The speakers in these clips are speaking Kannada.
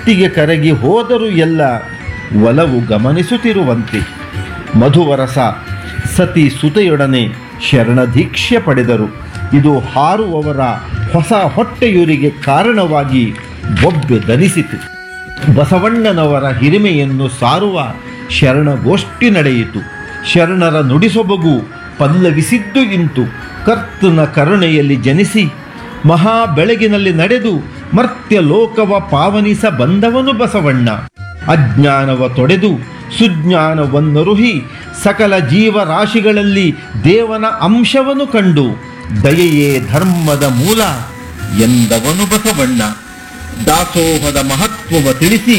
ಹೊತ್ತಿಗೆ ಕರಗಿ ಹೋದರೂ ಎಲ್ಲ ಒಲವು ಗಮನಿಸುತ್ತಿರುವಂತೆ ಮಧುವರಸ ಸತಿ ಸುತೆಯೊಡನೆ ಶರಣದೀಕ್ಷೆ ಪಡೆದರು ಇದು ಹಾರುವವರ ಹೊಸ ಹೊಟ್ಟೆಯೂರಿಗೆ ಕಾರಣವಾಗಿ ಬೊಬ್ಬೆ ಧರಿಸಿತು ಬಸವಣ್ಣನವರ ಹಿರಿಮೆಯನ್ನು ಸಾರುವ ಶರಣಗೋಷ್ಠಿ ನಡೆಯಿತು ಶರಣರ ನುಡಿಸೊಬಗು ಪಲ್ಲವಿಸಿದ್ದು ಇಂತು ಕರ್ತನ ಕರುಣೆಯಲ್ಲಿ ಜನಿಸಿ ಮಹಾ ಬೆಳಗಿನಲ್ಲಿ ನಡೆದು ಮರ್ತ್ಯ ಲೋಕವ ಪಾವನಿಸ ಬಂದವನು ಬಸವಣ್ಣ ಅಜ್ಞಾನವ ತೊಡೆದು ಸುಜ್ಞಾನವನ್ನರುಹಿ ಸಕಲ ಜೀವರಾಶಿಗಳಲ್ಲಿ ದೇವನ ಅಂಶವನ್ನು ಕಂಡು ದಯೆಯೇ ಧರ್ಮದ ಮೂಲ ಎಂದವನು ಬಸವಣ್ಣ ದಾಸೋಹದ ಮಹತ್ವವ ತಿಳಿಸಿ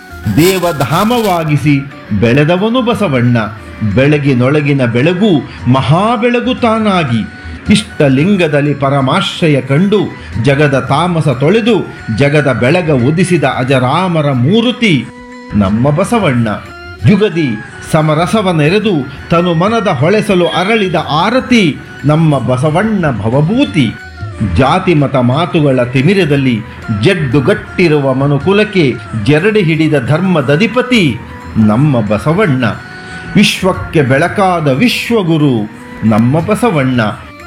ದೇವಧಾಮವಾಗಿಸಿ ಬೆಳೆದವನು ಬಸವಣ್ಣ ಬೆಳಗಿನೊಳಗಿನ ಬೆಳಗು ಮಹಾಬೆಳಗು ತಾನಾಗಿ ಇಷ್ಟಲಿಂಗದಲ್ಲಿ ಪರಮಾಶ್ರಯ ಕಂಡು ಜಗದ ತಾಮಸ ತೊಳೆದು ಜಗದ ಬೆಳಗ ಉದಿಸಿದ ಅಜರಾಮರ ಮೂರುತಿ ನಮ್ಮ ಬಸವಣ್ಣ ಯುಗದಿ ಸಮರಸವ ನೆರೆದು ತನು ಮನದ ಹೊಳೆಸಲು ಅರಳಿದ ಆರತಿ ನಮ್ಮ ಬಸವಣ್ಣ ಭವಭೂತಿ ಜಾತಿ ಮತ ಮಾತುಗಳ ತಿಮಿರದಲ್ಲಿ ಜಡ್ಡುಗಟ್ಟಿರುವ ಮನುಕುಲಕ್ಕೆ ಜರಡಿ ಹಿಡಿದ ಧರ್ಮದಧಿಪತಿ ನಮ್ಮ ಬಸವಣ್ಣ ವಿಶ್ವಕ್ಕೆ ಬೆಳಕಾದ ವಿಶ್ವಗುರು ನಮ್ಮ ಬಸವಣ್ಣ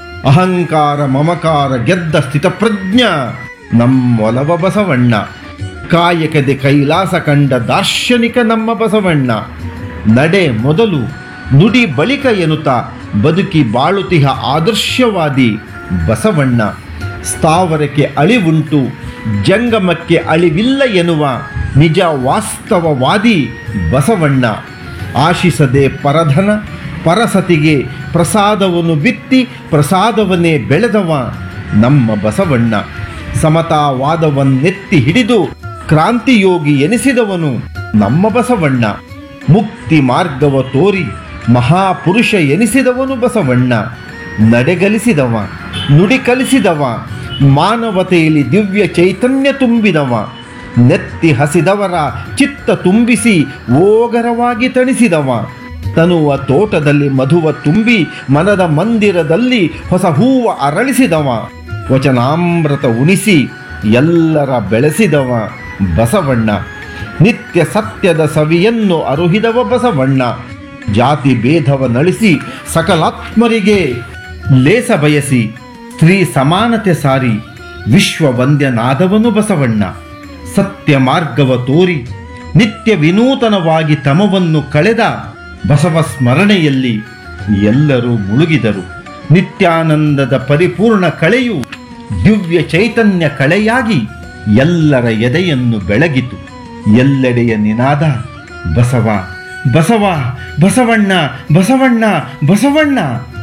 ಅಹಂಕಾರ ಮಮಕಾರ ಗೆದ್ದ ಸ್ಥಿತಪ್ರಜ್ಞ ನಮ್ಮೊಲವ ಬಸವಣ್ಣ ಕಾಯಕದೆ ಕೈಲಾಸ ಕಂಡ ದಾರ್ಶನಿಕ ನಮ್ಮ ಬಸವಣ್ಣ ನಡೆ ಮೊದಲು ನುಡಿ ಬಳಿಕ ಎನ್ನುತ್ತಾ ಬದುಕಿ ಬಾಳುತಿಹ ಆದರ್ಶವಾದಿ ಬಸವಣ್ಣ ಸ್ಥಾವರಕ್ಕೆ ಅಳಿವುಂಟು ಜಂಗಮಕ್ಕೆ ಅಳಿವಿಲ್ಲ ಎನ್ನುವ ನಿಜ ವಾಸ್ತವವಾದಿ ಬಸವಣ್ಣ ಆಶಿಸದೆ ಪರಧನ ಪರಸತಿಗೆ ಪ್ರಸಾದವನ್ನು ಬಿತ್ತಿ ಪ್ರಸಾದವನ್ನೇ ಬೆಳೆದವ ನಮ್ಮ ಬಸವಣ್ಣ ಸಮತಾವಾದವನ್ನೆತ್ತಿ ಹಿಡಿದು ಕ್ರಾಂತಿಯೋಗಿ ಎನಿಸಿದವನು ನಮ್ಮ ಬಸವಣ್ಣ ಮುಕ್ತಿ ಮಾರ್ಗವ ತೋರಿ ಮಹಾಪುರುಷ ಎನಿಸಿದವನು ಬಸವಣ್ಣ ನಡೆಗಲಿಸಿದವ ನುಡಿ ಕಲಿಸಿದವ ಮಾನವತೆಯಲ್ಲಿ ದಿವ್ಯ ಚೈತನ್ಯ ತುಂಬಿದವ ನೆತ್ತಿ ಹಸಿದವರ ಚಿತ್ತ ತುಂಬಿಸಿ ಓಗರವಾಗಿ ತಣಿಸಿದವ ತನುವ ತೋಟದಲ್ಲಿ ಮಧುವ ತುಂಬಿ ಮನದ ಮಂದಿರದಲ್ಲಿ ಹೊಸ ಹೂವ ಅರಳಿಸಿದವ ವಚನಾಮೃತ ಉಣಿಸಿ ಎಲ್ಲರ ಬೆಳೆಸಿದವ ಬಸವಣ್ಣ ನಿತ್ಯ ಸತ್ಯದ ಸವಿಯನ್ನು ಅರುಹಿದವ ಬಸವಣ್ಣ ಜಾತಿ ಭೇದವ ನಳಿಸಿ ಸಕಲಾತ್ಮರಿಗೆ ಲೇಸ ಬಯಸಿ ಸ್ತ್ರೀ ಸಮಾನತೆ ಸಾರಿ ವಿಶ್ವ ವಂದ್ಯನಾದವನು ಬಸವಣ್ಣ ಸತ್ಯ ಮಾರ್ಗವ ತೋರಿ ನಿತ್ಯ ವಿನೂತನವಾಗಿ ತಮವನ್ನು ಕಳೆದ ಬಸವ ಸ್ಮರಣೆಯಲ್ಲಿ ಎಲ್ಲರೂ ಮುಳುಗಿದರು ನಿತ್ಯಾನಂದದ ಪರಿಪೂರ್ಣ ಕಳೆಯು ದಿವ್ಯ ಚೈತನ್ಯ ಕಳೆಯಾಗಿ ಎಲ್ಲರ ಎದೆಯನ್ನು ಬೆಳಗಿತು ಎಲ್ಲೆಡೆಯ ನಿನಾದ ಬಸವ ಬಸವ ಬಸವಣ್ಣ ಬಸವಣ್ಣ ಬಸವಣ್ಣ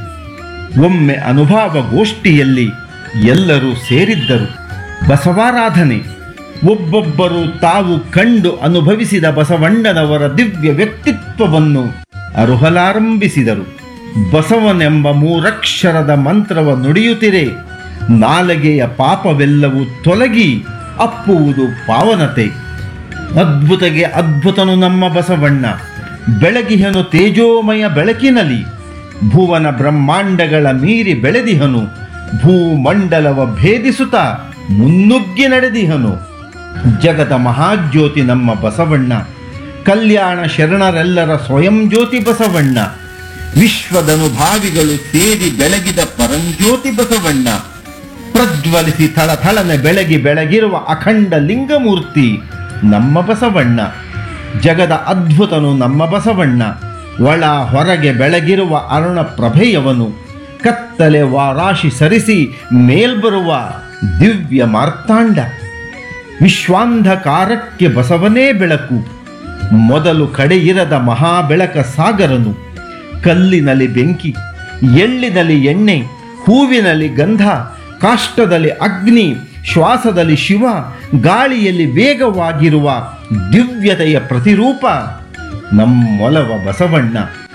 ಒಮ್ಮೆ ಅನುಭವ ಗೋಷ್ಠಿಯಲ್ಲಿ ಎಲ್ಲರೂ ಸೇರಿದ್ದರು ಬಸವಾರಾಧನೆ ಒಬ್ಬೊಬ್ಬರು ತಾವು ಕಂಡು ಅನುಭವಿಸಿದ ಬಸವಣ್ಣನವರ ದಿವ್ಯ ವ್ಯಕ್ತಿತ್ವವನ್ನು ಅರುಹಲಾರಂಭಿಸಿದರು ಬಸವನೆಂಬ ಮೂರಕ್ಷರದ ಮಂತ್ರವ ನುಡಿಯುತ್ತಿರೆ ನಾಲಗೆಯ ಪಾಪವೆಲ್ಲವೂ ತೊಲಗಿ ಅಪ್ಪುವುದು ಪಾವನತೆ ಅದ್ಭುತಗೆ ಅದ್ಭುತನು ನಮ್ಮ ಬಸವಣ್ಣ ಬೆಳಗಿಹನು ತೇಜೋಮಯ ಬೆಳಕಿನಲಿ ಭುವನ ಬ್ರಹ್ಮಾಂಡಗಳ ಮೀರಿ ಬೆಳೆದಿಹನು ಭೂಮಂಡಲವ ಭೇದಿಸುತ್ತ ಮುನ್ನುಗ್ಗಿ ನಡೆದಿಹನು ಜಗದ ಮಹಾಜ್ಯೋತಿ ನಮ್ಮ ಬಸವಣ್ಣ ಕಲ್ಯಾಣ ಶರಣರೆಲ್ಲರ ಸ್ವಯಂ ಜ್ಯೋತಿ ಬಸವಣ್ಣ ವಿಶ್ವದನುಭಾವಿಗಳು ಸೇರಿ ಬೆಳಗಿದ ಪರಂಜ್ಯೋತಿ ಬಸವಣ್ಣ ಪ್ರಜ್ವಲಿಸಿ ಥಳಥಳನೆ ಬೆಳಗಿ ಬೆಳಗಿರುವ ಅಖಂಡ ಲಿಂಗಮೂರ್ತಿ ನಮ್ಮ ಬಸವಣ್ಣ ಜಗದ ಅದ್ಭುತನು ನಮ್ಮ ಬಸವಣ್ಣ ಒಳ ಹೊರಗೆ ಬೆಳಗಿರುವ ಅರುಣ ಪ್ರಭೆಯವನು ಕತ್ತಲೆ ವಾರಾಶಿ ಸರಿಸಿ ಮೇಲ್ಬರುವ ದಿವ್ಯ ಮಾರ್ತಾಂಡ ವಿಶ್ವಾಂಧಕಾರಕ್ಕೆ ಬಸವನೇ ಬೆಳಕು ಮೊದಲು ಕಡೆಯಿರದ ಮಹಾಬೆಳಕ ಸಾಗರನು ಕಲ್ಲಿನಲ್ಲಿ ಬೆಂಕಿ ಎಳ್ಳಿನಲ್ಲಿ ಎಣ್ಣೆ ಹೂವಿನಲ್ಲಿ ಗಂಧ ಕಾಷ್ಟದಲ್ಲಿ ಅಗ್ನಿ ಶ್ವಾಸದಲ್ಲಿ ಶಿವ ಗಾಳಿಯಲ್ಲಿ ವೇಗವಾಗಿರುವ ದಿವ್ಯತೆಯ ಪ್ರತಿರೂಪ ನಮ್ಮೊಲವ ಬಸವಣ್ಣ